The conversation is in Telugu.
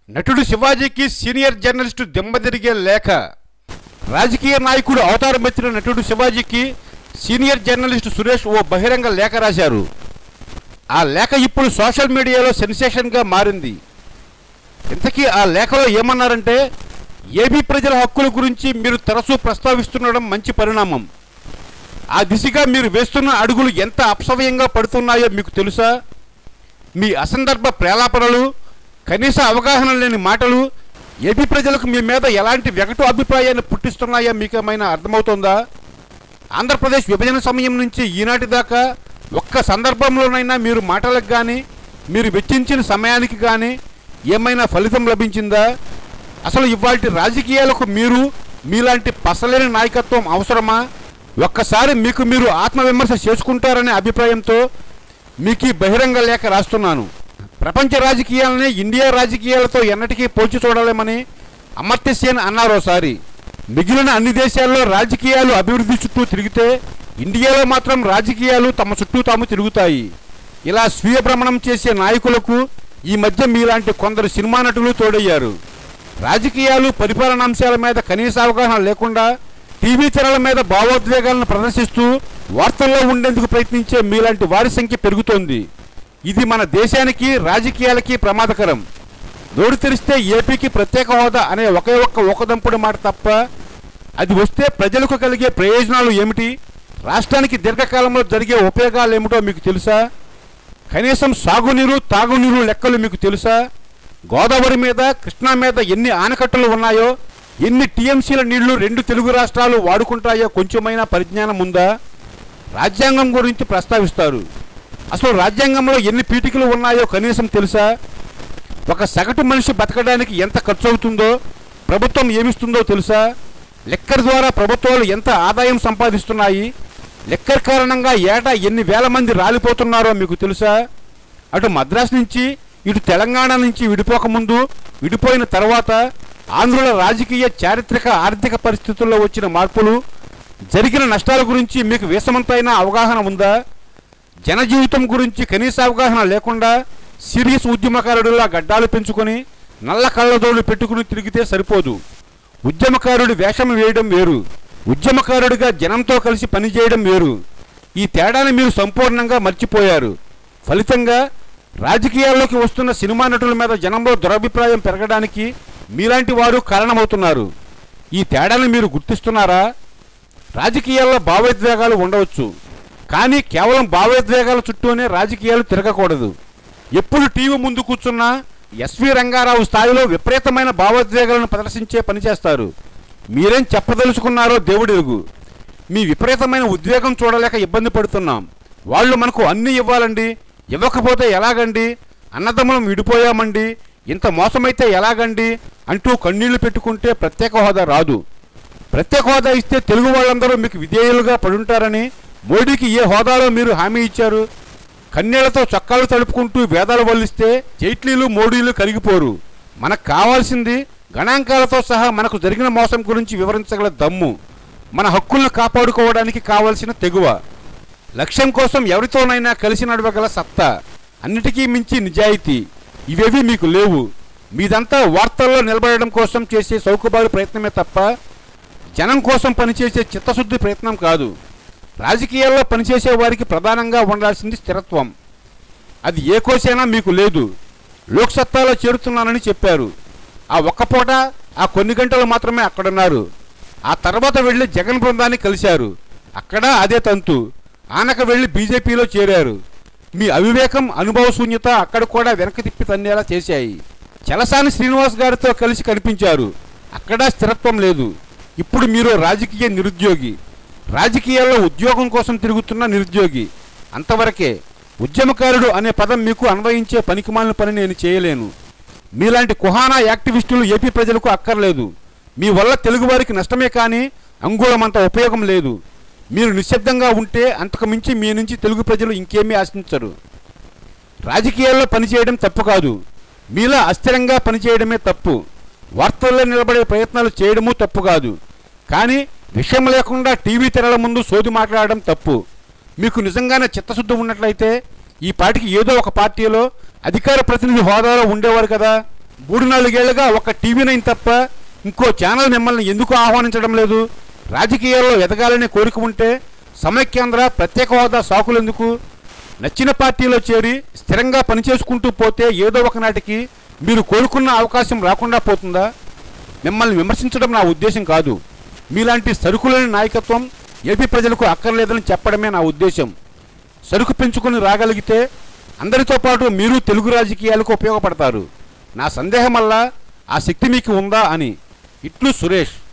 నటుడు శివాజీకి సీనియర్ జర్నలిస్టు దిమ్మదిరిగే లేఖ రాజకీయ నాయకుడు అవతారం ఎత్తిన నటుడు శివాజీకి సీనియర్ జర్నలిస్టు సురేష్ ఓ బహిరంగ లేఖ రాశారు ఆ లేఖ ఇప్పుడు సోషల్ మీడియాలో సెన్సేషన్గా మారింది ఇంతకీ ఆ లేఖలో ఏమన్నారంటే ఏపీ ప్రజల హక్కుల గురించి మీరు తరచూ ప్రస్తావిస్తుండడం మంచి పరిణామం ఆ దిశగా మీరు వేస్తున్న అడుగులు ఎంత అపసవ్యంగా పడుతున్నాయో మీకు తెలుసా మీ అసందర్భ ప్రేలాపనలు కనీస అవగాహన లేని మాటలు ఏపీ ప్రజలకు మీ మీద ఎలాంటి వెగటు అభిప్రాయాన్ని పుట్టిస్తున్నాయో మీకు ఏమైనా అర్థమవుతోందా ఆంధ్రప్రదేశ్ విభజన సమయం నుంచి ఈనాటి దాకా ఒక్క సందర్భంలోనైనా మీరు మాటలకు కానీ మీరు వెచ్చించిన సమయానికి కానీ ఏమైనా ఫలితం లభించిందా అసలు ఇవాటి రాజకీయాలకు మీరు మీలాంటి పసలేని నాయకత్వం అవసరమా ఒక్కసారి మీకు మీరు ఆత్మవిమర్శ చేసుకుంటారనే అభిప్రాయంతో మీకు ఈ బహిరంగ లేఖ రాస్తున్నాను ప్రపంచ రాజకీయాలని ఇండియా రాజకీయాలతో ఎన్నటికీ పోల్చి చూడలేమని అమర్త్యసేన్ అన్నారు ఒకసారి మిగిలిన అన్ని దేశాల్లో రాజకీయాలు అభివృద్ధి చుట్టూ తిరిగితే ఇండియాలో మాత్రం రాజకీయాలు తమ చుట్టూ తాము తిరుగుతాయి ఇలా స్వీయ భ్రమణం చేసే నాయకులకు ఈ మధ్య మీలాంటి కొందరు సినిమా నటులు తోడయ్యారు రాజకీయాలు పరిపాలనాంశాల మీద కనీస అవగాహన లేకుండా టీవీ తెరల మీద భావోద్వేగాలను ప్రదర్శిస్తూ వార్తల్లో ఉండేందుకు ప్రయత్నించే మీలాంటి వారి సంఖ్య పెరుగుతోంది ఇది మన దేశానికి రాజకీయాలకి ప్రమాదకరం నోరు తెరిస్తే ఏపీకి ప్రత్యేక హోదా అనే ఒకే ఒక్క ఒకదంపుడు మాట తప్ప అది వస్తే ప్రజలకు కలిగే ప్రయోజనాలు ఏమిటి రాష్ట్రానికి దీర్ఘకాలంలో జరిగే ఉపయోగాలు ఏమిటో మీకు తెలుసా కనీసం సాగునీరు తాగునీరు లెక్కలు మీకు తెలుసా గోదావరి మీద కృష్ణా మీద ఎన్ని ఆనకట్టలు ఉన్నాయో ఎన్ని టీఎంసీల నీళ్లు రెండు తెలుగు రాష్ట్రాలు వాడుకుంటాయో కొంచెమైనా పరిజ్ఞానం ఉందా రాజ్యాంగం గురించి ప్రస్తావిస్తారు అసలు రాజ్యాంగంలో ఎన్ని పీఠికలు ఉన్నాయో కనీసం తెలుసా ఒక సగటు మనిషి బతకడానికి ఎంత ఖర్చు అవుతుందో ప్రభుత్వం ఏమిస్తుందో తెలుసా లెక్కర్ ద్వారా ప్రభుత్వాలు ఎంత ఆదాయం సంపాదిస్తున్నాయి లెక్కర్ కారణంగా ఏటా ఎన్ని వేల మంది రాలిపోతున్నారో మీకు తెలుసా అటు మద్రాసు నుంచి ఇటు తెలంగాణ నుంచి విడిపోకముందు విడిపోయిన తర్వాత ఆంధ్రుల రాజకీయ చారిత్రక ఆర్థిక పరిస్థితుల్లో వచ్చిన మార్పులు జరిగిన నష్టాల గురించి మీకు వేసమంతైనా అవగాహన ఉందా జనజీవితం గురించి కనీస అవగాహన లేకుండా సీరియస్ ఉద్యమకారుడిలా గడ్డాలు పెంచుకొని నల్ల కళ్ళదోళ్ళు పెట్టుకుని తిరిగితే సరిపోదు ఉద్యమకారుడి వేషం వేయడం వేరు ఉద్యమకారుడిగా జనంతో కలిసి పనిచేయడం వేరు ఈ తేడాని మీరు సంపూర్ణంగా మర్చిపోయారు ఫలితంగా రాజకీయాల్లోకి వస్తున్న సినిమా నటుల మీద జనంలో దురభిప్రాయం పెరగడానికి మీలాంటి వారు కారణమవుతున్నారు ఈ తేడాని మీరు గుర్తిస్తున్నారా రాజకీయాల్లో భావోద్వేగాలు ఉండవచ్చు కానీ కేవలం భావోద్వేగాల చుట్టూనే రాజకీయాలు తిరగకూడదు ఎప్పుడు టీవీ ముందు కూర్చున్నా ఎస్వి రంగారావు స్థాయిలో విపరీతమైన భావోద్వేగాలను ప్రదర్శించే పని చేస్తారు మీరేం చెప్పదలుచుకున్నారో దేవుడెరుగు మీ విపరీతమైన ఉద్వేగం చూడలేక ఇబ్బంది పడుతున్నాం వాళ్ళు మనకు అన్నీ ఇవ్వాలండి ఇవ్వకపోతే ఎలాగండి అన్నదమ్ములం విడిపోయామండి ఇంత మోసమైతే ఎలాగండి అంటూ కన్నీళ్లు పెట్టుకుంటే ప్రత్యేక హోదా రాదు ప్రత్యేక హోదా ఇస్తే తెలుగు వాళ్ళందరూ మీకు విధేయులుగా పడుంటారని మోడీకి ఏ హోదాలో మీరు హామీ ఇచ్చారు కన్నీళ్లతో చొక్కాలు తడుపుకుంటూ వేదాలు వల్లిస్తే జైట్లీలు మోడీలు కరిగిపోరు మనకు కావాల్సింది గణాంకాలతో సహా మనకు జరిగిన మోసం గురించి వివరించగల దమ్ము మన హక్కులను కాపాడుకోవడానికి కావలసిన తెగువ లక్ష్యం కోసం ఎవరితోనైనా కలిసి నడవగల సత్తా అన్నిటికీ మించి నిజాయితీ ఇవేవి మీకు లేవు మీదంతా వార్తల్లో నిలబడడం కోసం చేసే సౌకబారు ప్రయత్నమే తప్ప జనం కోసం పనిచేసే చిత్తశుద్ధి ప్రయత్నం కాదు రాజకీయాల్లో పనిచేసే వారికి ప్రధానంగా ఉండాల్సింది స్థిరత్వం అది ఏ కోసైనా మీకు లేదు లోక్సత్తాలో చేరుతున్నానని చెప్పారు ఆ ఒక్క పూట ఆ కొన్ని గంటలు మాత్రమే అక్కడున్నారు ఆ తర్వాత వెళ్ళి జగన్ బృందాన్ని కలిశారు అక్కడ అదే తంతు ఆనక వెళ్ళి బీజేపీలో చేరారు మీ అవివేకం అనుభవ శూన్యత అక్కడ కూడా వెనక్కి తిప్పి తన్నేలా చేశాయి చలసాని శ్రీనివాస్ గారితో కలిసి కనిపించారు అక్కడ స్థిరత్వం లేదు ఇప్పుడు మీరు రాజకీయ నిరుద్యోగి రాజకీయాల్లో ఉద్యోగం కోసం తిరుగుతున్న నిరుద్యోగి అంతవరకే ఉద్యమకారుడు అనే పదం మీకు అన్వయించే పనికిమాలిన పని నేను చేయలేను మీలాంటి కుహానా యాక్టివిస్టులు ఏపీ ప్రజలకు అక్కర్లేదు మీ వల్ల తెలుగువారికి నష్టమే కానీ అంగుళమంత ఉపయోగం లేదు మీరు నిశ్శబ్దంగా ఉంటే అంతకు మించి మీ నుంచి తెలుగు ప్రజలు ఇంకేమీ ఆశించరు రాజకీయాల్లో పనిచేయడం తప్పు కాదు మీలా అస్థిరంగా పనిచేయడమే తప్పు వార్తల్లో నిలబడే ప్రయత్నాలు చేయడము తప్పు కాదు కానీ విషయం లేకుండా టీవీ తెరల ముందు సోది మాట్లాడడం తప్పు మీకు నిజంగానే చిత్తశుద్ధి ఉన్నట్లయితే ఈ పాటికి ఏదో ఒక పార్టీలో అధికార ప్రతినిధి హోదాలో ఉండేవారు కదా మూడు నాలుగేళ్లుగా ఒక టీవీ నైన్ తప్ప ఇంకో ఛానల్ మిమ్మల్ని ఎందుకు ఆహ్వానించడం లేదు రాజకీయాల్లో ఎదగాలనే కోరిక ఉంటే సమైక్యాంధ్ర ప్రత్యేక హోదా సాకులెందుకు నచ్చిన పార్టీలో చేరి స్థిరంగా పనిచేసుకుంటూ పోతే ఏదో ఒకనాటికి మీరు కోరుకున్న అవకాశం రాకుండా పోతుందా మిమ్మల్ని విమర్శించడం నా ఉద్దేశం కాదు మీలాంటి సరుకులేని నాయకత్వం ఏపీ ప్రజలకు అక్కర్లేదని చెప్పడమే నా ఉద్దేశం సరుకు పెంచుకుని రాగలిగితే అందరితో పాటు మీరు తెలుగు రాజకీయాలకు ఉపయోగపడతారు నా సందేహమల్లా ఆ శక్తి మీకు ఉందా అని ఇట్లు సురేష్